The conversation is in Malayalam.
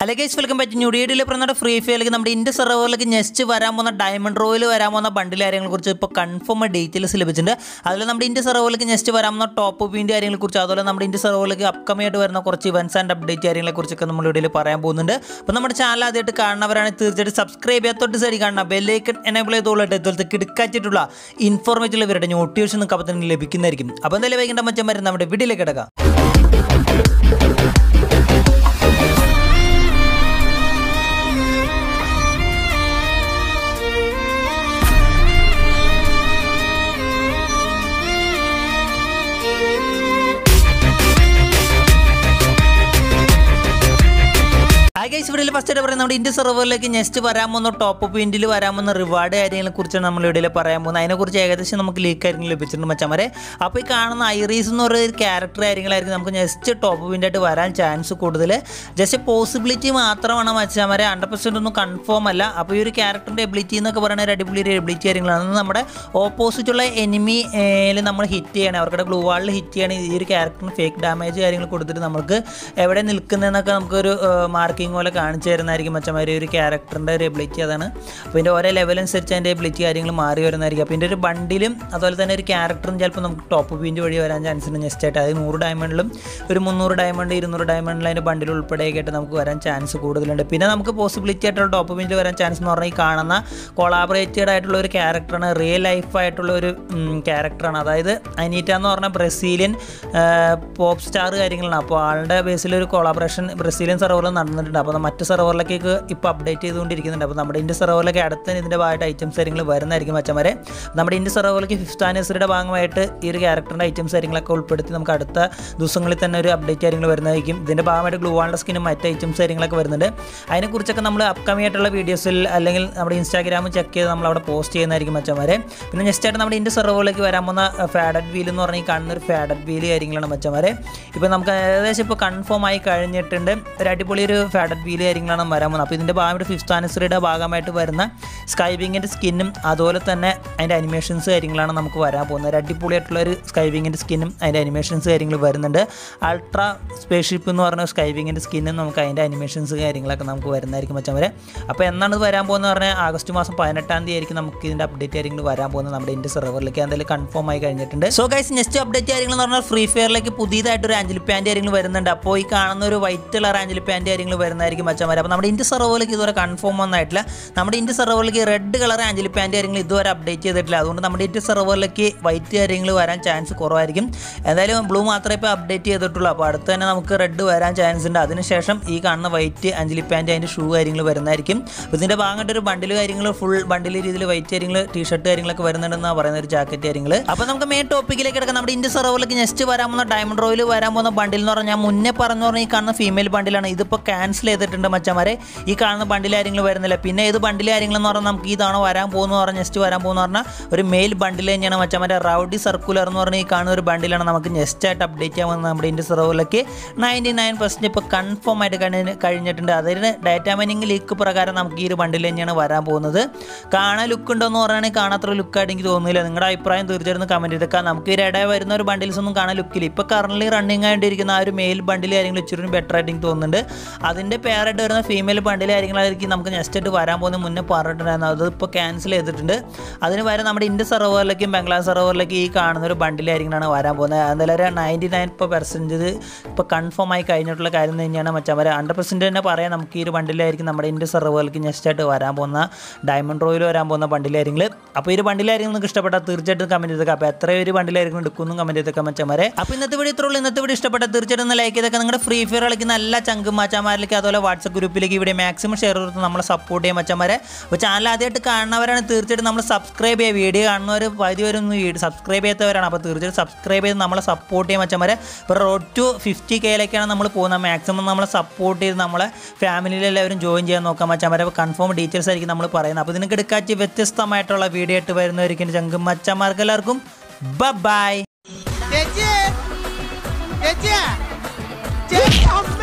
hello guys welcome back new ഡീഡിൽ പറഞ്ഞ ഫ്രീ ഫയറിലേക്ക് നമ്മുടെ ഇന്ത്യ സെർവറിലേക്ക് നെക്സ്റ്റ് വരാൻ പോകുന്ന ഡയമണ്ട് റോയിൽ വരാൻ പോകുന്ന ബണ്ടിൽ കാര്യങ്ങളെ കുറിച്ച് ഇപ്പോൾ കൺഫേം ഡീറ്റെയിൽസ് ലഭിച്ചിട്ടുണ്ട് അതുപോലെ നമ്മുടെ ഇന്ത്യ സെർവറിലേക്ക് നെക്സ്റ്റ് വരാൻ പോകുന്ന ടോപ്പ് വീൻ്റെ കാര്യങ്ങളെ കുറിച്ച് അതുപോലെ നമ്മുടെ ഇന്ത്യ സെർവറിലേക്ക് അപ്കമിംഗ് ആയിട്ട് വരുന്ന കുറച്ച് ഇവൻസ് ആൻഡ് അപ്ഡേറ്റ് കാര്യങ്ങളെ കുറിച്ചൊക്കെ നമ്മൾ വീഡിയോയിൽ പറയാൻ പോകുന്നുണ്ട് അപ്പോൾ നമ്മുടെ ചാനൽ ആദ്യമായിട്ട് കാണുന്നവരാണെങ്കിൽ തീർച്ചയായിട്ടും സബ്സ്ക്രൈബ് ചെയ്യാൻ തൊട്ട് സൈഡിൽ കാണുന്ന ബെല്ലൈക്കൺ എനേബിൾ ചെയ്തോളട്ടെ ഇതുപോലത്തെ കിടക്കാച്ചിട്ടുള്ള ഇൻഫോർമേറ്റീവ് ഇവരുടെ നോട്ടിഫിക്കേഷൻ നിങ്ങൾക്ക് അപ്പോൾ തന്നെ ലഭിക്കുന്നതായിരിക്കും അപ്പോൾ എന്തായാലും വൈകിട്ട് മച്ചം വരും നമ്മുടെ വീഡിയോയിലേക്ക് കിടക്കാം ഗൈസ് വീഡിയോയിൽ ഫസ്റ്റ് ആയിട്ട് പറയുന്നത് നമ്മുടെ ഇന്ത്യ സെർവറിലേക്ക് നെക്സ്റ്റ് വരാൻ പോകുന്ന ടോപ്പ് പോയിന്റിൽ വരാൻ പോകുന്ന റിവാർഡ് കാര്യങ്ങളെ കുറിച്ചാണ് നമ്മൾ വീഡിയോയിൽ പറയാൻ പോകുന്നത് അതിനെക്കുറിച്ച് ഏകദേശം നമുക്ക് ലീക്ക് കാര്യങ്ങൾ ലഭിച്ചിട്ടുണ്ട് മച്ചമാരെ അപ്പോൾ ഈ കാണുന്ന ഐറീസ് എന്ന് പറയുന്ന ഒരു ക്യാരക്ടർ കാര്യങ്ങളായിരിക്കും നമുക്ക് നെക്സ്റ്റ് ടോപ്പ് പോയിന്റ് ആയിട്ട് വരാൻ ചാൻസ് കൂടുതൽ ജസ്റ്റ് പോസിബിലിറ്റി മാത്രമാണ് മച്ചമാരെ ഹൺഡ്രഡ് പെർസെൻറ്റ് ഒന്നും കൺഫേം അല്ല അപ്പോൾ ഈ ഒരു ക്യാരക്ടറിൻ്റെ എബിലിറ്റി എന്നൊക്കെ പറയുന്ന ഒരു അടിപൊളി ഒരു എബിലിറ്റി കാര്യങ്ങളാണ് അത് നമ്മുടെ ഓപ്പോസിറ്റുള്ള എനിമിയിൽ നമ്മൾ ഹിറ്റ് ചെയ്യണം അവരുടെ ഗ്ലൂ വാളിൽ ഹിറ്റ് ചെയ്യണം ഈ ഒരു ക്യാരക്ടറിന് ഫേക്ക് ഡാമേജ് കാര്യങ്ങൾ കൊടുത്തിട്ട് നമുക്ക് എവിടെ നിൽക്കുന്നതെന്നൊക്കെ നമുക്കൊരു മാർക്കിംഗ് പോലെ കാണിച്ചു തരുന്നതായിരിക്കും മച്ചമാരി ഒരു ക്യാരക്ടറിൻ്റെ ഒരു എബിലിറ്റി അതാണ് അപ്പോൾ ഇതിൻ്റെ ഓരോ ലെവൽ അനുസരിച്ച് അതിൻ്റെ എബിലിറ്റി കാര്യങ്ങൾ മാറി വരുന്നതായിരിക്കും അപ്പോൾ ഇതിൻ്റെ ഒരു ബണ്ടിലും അതുപോലെ തന്നെ ഒരു ക്യാരക്ടറും ചിലപ്പോൾ നമുക്ക് ടോപ്പ് പോയിന്റ് വഴി വരാൻ ചാൻസ് ഉണ്ട് നെക്സ്റ്റ് ആയിട്ട് അത് നൂറ് ഡയമണ്ടിലും ഒരു മുന്നൂറ് ഡയമണ്ട് ഇരുന്നൂറ് ഡയമണ്ടിലും അതിൻ്റെ ബണ്ടിൽ ഉൾപ്പെടെയൊക്കെ ആയിട്ട് നമുക്ക് വരാൻ ചാൻസ് കൂടുതലുണ്ട് പിന്നെ നമുക്ക് പോസിബിലിറ്റി ആയിട്ടുള്ള ടോപ്പ് പോയിന്റ് വരാൻ ചാൻസ് എന്ന് പറഞ്ഞാൽ ഈ കാണുന്ന കൊളാബറേറ്റഡ് ആയിട്ടുള്ള ഒരു ക്യാരക്ടറാണ് റിയൽ ലൈഫ് ആയിട്ടുള്ള ഒരു ക്യാരക്ടറാണ് അതായത് അനീറ്റ എന്ന് പറഞ്ഞ ബ്രസീലിയൻ പോപ്പ് സ്റ്റാർ കാര്യങ്ങളാണ് അപ്പോൾ ആളുടെ ബേസിൽ ഒരു കൊളാബറേഷൻ ബ്രസീലിയൻ സെർവറിൽ നടന്നിട്ടുണ്ട് അപ്പോൾ മറ്റ് സെർവറിലേക്ക് ഇപ്പോൾ അപ്ഡേറ്റ് ചെയ്തുകൊണ്ടിരിക്കുന്നുണ്ട് അപ്പോൾ നമ്മുടെ ഇന്ത്യ സെർവറിലേക്ക് അടുത്ത ഇതിൻ്റെ ഭാഗമായിട്ട് ഐറ്റംസ് കാര്യങ്ങൾ വരുന്നതായിരിക്കും മച്ചന്മാരെ നമ്മുടെ ഇന്ത്യ സെർവറിലേക്ക് ഫിഫ്ത്ത് ആനിവേഴ്സറിയുടെ ഭാഗമായിട്ട് ഈ ഒരു ക്യാരക്ടറിൻ്റെ ഐറ്റംസ് കാര്യങ്ങളൊക്കെ ഉൾപ്പെടുത്തി നമുക്ക് അടുത്ത ദിവസങ്ങളിൽ തന്നെ ഒരു അപ്ഡേറ്റ് കാര്യങ്ങൾ വരുന്നതായിരിക്കും ഇതിൻ്റെ ഭാഗമായിട്ട് ഗ്ലൂ വാളിൻ്റെ സ്കിനും മറ്റ് ഐറ്റംസ് കാര്യങ്ങളൊക്കെ വരുന്നുണ്ട് അതിനെക്കുറിച്ചൊക്കെ നമ്മൾ അപ്കമിംഗ് ആയിട്ടുള്ള വീഡിയോസിൽ അല്ലെങ്കിൽ നമ്മുടെ ഇൻസ്റ്റാഗ്രാമിൽ ചെക്ക് ചെയ്ത് നമ്മൾ അവിടെ പോസ്റ്റ് ചെയ്യുന്നതായിരിക്കും മച്ചന്മാരെ പിന്നെ നെക്സ്റ്റ് ആയിട്ട് നമ്മുടെ ഇന്ത്യ സെർവറിലേക്ക് വരാൻ പോകുന്ന ഫാഡഡ് വീൽ എന്ന് പറഞ്ഞാൽ ഈ കാണുന്ന ഒരു ഫാഡഡ് വീൽ കാര്യങ്ങളാണ് മച്ചന്മാരെ ഇപ്പോൾ നമുക്ക് ഏകദേശം ഇപ്പോൾ കൺഫേം ആയി കഴിഞ്ഞിട്ടുണ്ട് ഒരു അടിപൊളി ഒരു ഫാഡഡ് വീൽ കാര്യങ്ങളാണ് വരാൻ പോകുന്നത് അപ്പോൾ ഇതിൻ്റെ ഭാഗമായിട്ട് ഫിഫ്ത്ത് ആനിവേഴ്സറിയുടെ ഭാഗമായിട്ട് വരുന്ന സ്കൈ വിങ്ങിൻ്റെ സ്കിന്നും അതുപോലെ തന്നെ അതിൻ്റെ അനിമേഷൻസ് കാര്യങ്ങളാണ് നമുക്ക് വരാൻ പോകുന്നത് ഒരു അടിപൊളിയായിട്ടുള്ള ഒരു സ്കൈ വിങ്ങിൻ്റെ സ്കിന്നും അതിൻ്റെ അനിമേഷൻസ് കാര്യങ്ങൾ വരുന്നുണ്ട് അൾട്രാ സ്പേസ്ഷിപ്പ് എന്ന് പറഞ്ഞ സ്കൈ വിങ്ങിൻ്റെ സ്കിന്നും നമുക്ക് അതിൻ്റെ അനിമേഷൻസ് കാര്യങ്ങളൊക്കെ നമുക്ക് വരുന്നതായിരിക്കും മച്ചാൻ വരെ അപ്പോൾ എന്നാണ് ഇത് വരാൻ പോകുന്നത് പറഞ്ഞാൽ ആഗസ്റ്റ് മാസം പതിനെട്ടാം തീയതി ആയിരിക്കും നമുക്ക് ഇതിൻ്റെ അപ്ഡേറ്റ് കാര്യങ്ങൾ വരാൻ പോകുന്നത് നമ്മുടെ ഇന്ത്യ സെർവറിലേക്ക് എന്തായാലും കൺഫേം ആയി കഴിഞ്ഞിട്ടുണ്ട് സോ ഗൈസ് നെക്സ്റ്റ് അപ്ഡേറ്റ് കാര്യങ്ങൾ എന്ന് പറഞ്ഞാൽ ഫ്രീ ഫയറിലേക്ക് പുതിയതായിട്ട് ഒരു ആഞ്ചലി പാൻറ്റ് കാര്യങ്ങൾ വരുന്നുണ്ട് അപ്പോൾ ഈ കാണുന്ന ഒരു വൈറ്റ് കളർ ആഞ്ചലി പാൻറ്റ് കാര്യങ്ങൾ വരുന്നതായിരിക്കും മച്ചാൻ അപ്പോൾ നമ്മുടെ ഇന്ത്യ സെർവറിലേക്ക് ഇതുവരെ കൺഫേം ഒന്നായിട്ടില്ല നമ്മുടെ ഇന്ത്യ സെർവറിലേക്ക് റെഡ് കളർ ആഞ്ചലി പാൻറ്റ് കാര്യങ്ങൾ ഇതുവരെ അപ്ഡേറ്റ് ചെയ്തിട്ടില്ല അതുകൊണ്ട് നമ്മുടെ ഇന്ത്യ സെർവറിലേക്ക് വൈറ്റ് കാര്യങ്ങൾ വരാൻ ചാൻസ് കുറവായിരിക്കും എന്തായാലും ബ്ലൂ മാത്രമേ ഇപ്പോൾ അപ്ഡേറ്റ് ചെയ്തിട്ടുള്ളൂ അപ്പോൾ അടുത്ത് തന്നെ നമുക്ക് റെഡ് വരാൻ ചാൻസ് ഉണ്ട് അതിനുശേഷം ഈ കാണുന്ന വൈറ്റ് അഞ്ചലി പാൻറ്റ് അതിൻ്റെ ഷൂ കാര്യങ്ങൾ വരുന്നതായിരിക്കും അപ്പോൾ ഇതിൻ്റെ ഭാഗമായിട്ട് ഒരു ബണ്ടിൽ കാര്യങ്ങൾ ഫുൾ ബണ്ടിൽ രീതിയിൽ വൈറ്റ് കാര്യങ്ങൾ ടീഷർട്ട് കാര്യങ്ങളൊക്കെ വരുന്നുണ്ടെന്നാണ് പറയുന്ന ഒരു ജാക്കറ്റ് കാര്യങ്ങൾ അപ്പോൾ നമുക്ക് മെയിൻ ടോപ്പിക്കിലേക്ക് കിടക്കാം നമ്മുടെ ഇന്ത്യ സെർവറിലേക്ക് നെക്സ്റ്റ് വരാൻ പോകുന്ന ഡയമണ്ട് റോയിൽ വരാൻ പോകുന്ന ബണ്ടിൽ എന്ന് പറഞ്ഞാൽ മുന്നേ പറഞ്ഞു പറഞ്ഞാൽ ഈ കാണുന്ന ഫീമെയിൽ ബണ്ടിലാണ് ഇതിപ്പോൾ ക്യാൻസൽ ചെയ്തിട്ടുണ്ട് മച്ചന്മാരെ ഈ കാണുന്ന ബണ്ടിൽ കാര്യങ്ങൾ വരുന്നില്ല പിന്നെ ഏത് ബണ്ടിൽ കാര്യങ്ങളെന്ന് പറഞ്ഞാൽ നമുക്ക് ഈ തവണ വരാൻ പോകുന്നു പറഞ്ഞാൽ നെക്സ്റ്റ് വരാൻ പോകുന്ന പറഞ്ഞാൽ ഒരു മെയിൽ ബണ്ടിൽ തന്നെയാണ് മച്ചന്മാരെ റൗഡി സർക്കുലർ എന്ന് പറഞ്ഞാൽ ഈ കാണുന്ന ഒരു ബണ്ടിലാണ് നമുക്ക് നെക്സ്റ്റ് ആയിട്ട് അപ്ഡേറ്റ് ചെയ്യാൻ വന്നത് നമ്മുടെ ഇന്ത്യ സെർവറിലേക്ക് നയൻറ്റി നയൻ പെർസെൻറ്റ് ഇപ്പോൾ കൺഫേം ആയിട്ട് കഴിഞ്ഞ് കഴിഞ്ഞിട്ടുണ്ട് അതിന് ഡാറ്റ മൈനിങ് ലീക്ക് പ്രകാരം നമുക്ക് ഈ ഒരു ബണ്ടിൽ തന്നെയാണ് വരാൻ പോകുന്നത് കാണാൻ ലുക്ക് ഉണ്ടോ എന്ന് പറയുകയാണെങ്കിൽ കാണാത്ര ലുക്കായിട്ട് എനിക്ക് തോന്നുന്നില്ല നിങ്ങളുടെ അഭിപ്രായം തീർച്ചയായിട്ടും കമൻറ്റ് ചെയ്തേക്കാം നമുക്ക് ഈ ഇടയിൽ വരുന്ന ഒരു ബണ്ടിൽസ് ഒന്നും കാണാൻ ലുക്കില്ല ഇപ്പോൾ കറന്റ് റണ്ണിങ് ആയിട്ടിരിക്കുന്ന ആ ഒരു മെയിൽ ബണ്ടിൽ കാര്യങ്ങൾ ഇച്ചിരി ബെറ്റർ ആയിട്ട് എനിക്ക് തോന്നുന്നുണ്ട് അതിൻ്റെ പേരായിട്ട് വരുന്ന ഫീമെയിൽ ബണ്ടിൽ കാര്യങ്ങളായിരിക്കും നമുക്ക് നെക്സ്റ്റ് ആയിട്ട് വരാൻ പോകുന്ന മുന്നേ പറഞ്ഞിട്ടുണ്ടായിരുന്നു അത് ഇപ്പോൾ ക്യാൻസൽ ചെയ്തിട്ടുണ്ട് അതിന് വരെ നമ്മുടെ ഇന്ത്യ സെർവറിലേക്കും ബംഗ്ലാദേശ് സെർവറിലേക്കും ഈ കാണുന്ന ഒരു ബണ്ടിലായിരിക്കണം വരാൻ പോകുന്നത് എന്തായാലും ഒരു നയൻറ്റി നയൻ ഇപ്പോൾ പെർസെൻറ്റേജ് ഇപ്പോൾ കൺഫേം ആയി കഴിഞ്ഞിട്ടുള്ള കാര്യം തന്നെയാണ് മച്ചാൻ വരെ ഹൺഡ്രഡ് പെർസെൻറ്റ് തന്നെ പറയാം നമുക്ക് ഈ ഒരു ബണ്ടിലായിരിക്കും നമ്മുടെ ഇന്ത്യ സെർവറിലേക്ക് നെക്സ്റ്റ് ആയിട്ട് വരാൻ പോകുന്ന ഡയമണ്ട് റോയിൽ വരാൻ പോകുന്ന ബണ്ടിലായിരിക്കും അപ്പോൾ ഈ ഒരു ബണ്ടിലായിരിക്കും നിങ്ങൾക്ക് ഇഷ്ടപ്പെട്ടാൽ തീർച്ചയായിട്ടും കമൻറ്റ് ചെയ്തേക്കാം അപ്പോൾ എത്ര ഒരു ബണ്ടിലായിരിക്കും എടുക്കുന്നു കമൻറ്റ് ചെയ്തേക്കാം മച്ചന്മാരെ അപ്പോൾ ഇന്നത്തെ വീഡിയോ ഇത്രയുള്ളൂ ഇന്നത്തെ വീഡിയോ ഇഷ്ടപ്പെട്ട തീർച്ചയായിട്ടും ഒന്ന് ലൈക്ക് ചെയ്തൊക്കെ നിങ്ങളുടെ ഫ്രീ ഫയർ കളിക്കുന്ന എല്ലാ ചങ്കും മച്ചാമാരിലേക്ക് അതുപോലെ വാട്സപ്പ് ഗ്രൂപ്പിലേക്ക് ഇവിടെ മാക്സിമം ഷെയർ കൊടുത്ത് നമ്മളെ സപ്പോർട്ട് ചെയ്യാൻ മച്ചന്മാരെ അപ്പോൾ ചാനൽ ആദ്യമായിട്ട് കാണുന്നവരാണ് തീർച്ചയായിട്ടും നമ്മൾ സബ്സ്ക്രൈബ് ചെയ്യുക വീഡിയോ കാണുന്നവർ പകുതി വരെ ഒന്ന് വീഡിയോ സബ്സ്ക്രൈബ് ചെയ്യാത്തവരാണ് അപ്പോൾ തീർച്ചയായിട്ടും സബ്സ്ക്രൈബ് ചെയ്ത് നമ്മളെ സപ്പോർട്ട് ചെയ്യാൻ മച്ചന്മാരെ ഇപ്പോൾ റോഡ് ടു ഫിഫ്റ്റി കെയിലേക്കാണ് നമ്മൾ പോകുന്നത് മാക്സിമം നമ്മളെ സപ്പോർട്ട് ചെയ്ത് നമ്മളെ ഫാമിലിയിൽ എല്ലാവരും ജോയിൻ ചെയ്യാൻ നോക്കാൻ മച്ചന്മാരെ അപ്പോൾ കൺഫേം ഡീറ്റെയിൽസ് ആയിരിക്കും നമ്മൾ പറയുന്നത് അപ്പോൾ ഇതിനൊക്കെ എടുക്കാച്ച് വ്യത്യസ്തമായിട്ടുള്ള വീഡിയോ ആയിട്ട് വരുന്നവരിക്കും ചങ്കും മച്ചന്മാർക്ക് എല്ലാവർക്കും ബൈ ചേച്ചി ചേച്ചി ചേച്ചി അമ്മ